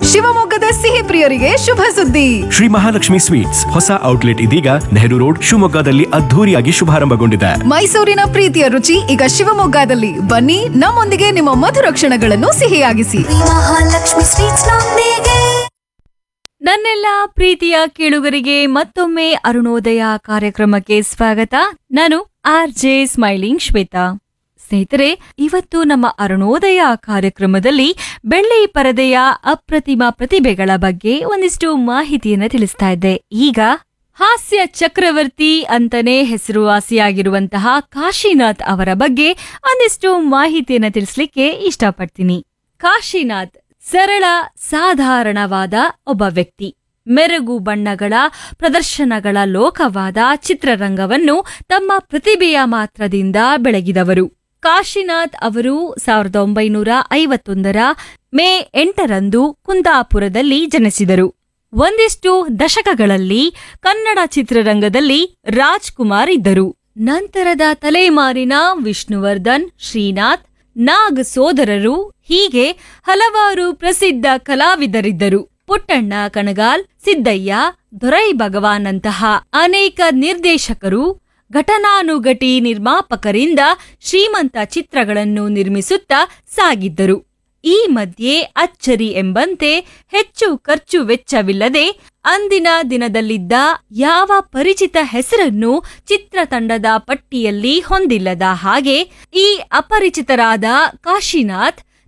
ಶಿವಮೊಗ್ಗದ ಸಿಹಿ ಪ್ರಿಯರಿಗೆ ಶುಭ ಸುದ್ದಿ ಶ್ರೀ ಮಹಾಲಕ್ಷ್ಮಿ ಸ್ವೀಟ್ಸ್ ಹೊಸ ಔಟ್ಲೆಟ್ ಇದೀಗ ನೆಹರು ರೋಡ್ ಶಿವಮೊಗ್ಗದಲ್ಲಿ ಅದ್ಧೂರಿಯಾಗಿ ಶುಭಾರಂಭಗೊಂಡಿದೆ ಮೈಸೂರಿನ ಪ್ರೀತಿಯ ರುಚಿ ಈಗ ಶಿವಮೊಗ್ಗದಲ್ಲಿ ಬನ್ನಿ ನಮ್ಮೊಂದಿಗೆ ನಿಮ್ಮ ಮಧುರ ಕ್ಷಣಗಳನ್ನು ಸಿಹಿಯಾಗಿಸಿ ಮಹಾಲಕ್ಷ್ಮಿ ಸ್ವೀಟ್ಸ್ ನೊಂದಿಗೆ ನನ್ನೆಲ್ಲ ಪ್ರೀತಿಯ ಕೇಳುಗರಿಗೆ ಮತ್ತೊಮ್ಮೆ ಅರುಣೋದಯ ಕಾರ್ಯಕ್ರಮಕ್ಕೆ ಸ್ವಾಗತ ನಾನು ಆರ್ ಜೆ ಸ್ಮೈಲಿಂಗ್ ಶ್ವೇತಾ ಸ್ನೇಹಿತರೆ ಇವತ್ತು ನಮ್ಮ ಅರುಣೋದಯ ಕಾರ್ಯಕ್ರಮದಲ್ಲಿ ಬೆಳ್ಳಿ ಪರದೆಯ ಅಪ್ರತಿಮ ಪ್ರತಿಭೆಗಳ ಬಗ್ಗೆ ಒಂದಿಷ್ಟು ಮಾಹಿತಿಯನ್ನ ತಿಳಿಸ್ತಾ ಇದ್ದೆ ಈಗ ಹಾಸ್ಯ ಚಕ್ರವರ್ತಿ ಅಂತಾನೆ ಹೆಸರುವಾಸಿಯಾಗಿರುವಂತಹ ಕಾಶಿನಾಥ್ ಅವರ ಬಗ್ಗೆ ಒಂದಿಷ್ಟು ಮಾಹಿತಿಯನ್ನ ತಿಳಿಸ್ಲಿಕ್ಕೆ ಇಷ್ಟಪಡ್ತೀನಿ ಕಾಶಿನಾಥ್ ಸರಳ ಸಾಧಾರಣವಾದ ಒಬ್ಬ ವ್ಯಕ್ತಿ ಮೆರುಗು ಬಣ್ಣಗಳ ಪ್ರದರ್ಶನಗಳ ಲೋಕವಾದ ಚಿತ್ರರಂಗವನ್ನು ತಮ್ಮ ಪ್ರತಿಭೆಯ ಮಾತ್ರದಿಂದ ಬೆಳಗಿದವರು ಕಾಶಿನಾಥ್ ಅವರು ಸಾವಿರದ ಒಂಬೈನೂರ ಐವತ್ತೊಂದರ ಮೇ ಎಂಟರಂದು ಕುಂದಾಪುರದಲ್ಲಿ ಜನಿಸಿದರು ಒಂದಿಷ್ಟು ದಶಕಗಳಲ್ಲಿ ಕನ್ನಡ ಚಿತ್ರರಂಗದಲ್ಲಿ ರಾಜ್ಕುಮಾರ್ ಇದ್ದರು ನಂತರದ ತಲೆಮಾರಿನ ವಿಷ್ಣುವರ್ಧನ್ ಶ್ರೀನಾಥ್ ನಾಗ್ ಸೋದರರು ಹೀಗೆ ಹಲವಾರು ಪ್ರಸಿದ್ಧ ಕಲಾವಿದರಿದ್ದರು ಪುಟ್ಟಣ್ಣ ಕಣಗಾಲ್ ಸಿದ್ದಯ್ಯ ದೊರೈ ಭಗವಾನಂತಹ ಅನೇಕ ನಿರ್ದೇಶಕರು ಘಟನಾನುಘಟಿ ನಿರ್ಮಾಪಕರಿಂದ ಶ್ರೀಮಂತ ಚಿತ್ರಗಳನ್ನು ನಿರ್ಮಿಸುತ್ತಾ ಸಾಗಿದ್ದರು ಈ ಮಧ್ಯೆ ಅಚ್ಚರಿ ಎಂಬಂತೆ ಹೆಚ್ಚು ಖರ್ಚು ವೆಚ್ಚವಿಲ್ಲದೆ ಅಂದಿನ ದಿನದಲ್ಲಿದ್ದ ಯಾವ ಪರಿಚಿತ ಹೆಸರನ್ನು ಚಿತ್ರತಂಡದ ಪಟ್ಟಿಯಲ್ಲಿ ಹೊಂದಿಲ್ಲದ ಹಾಗೆ ಈ ಅಪರಿಚಿತರಾದ ಕಾಶಿನಾಥ್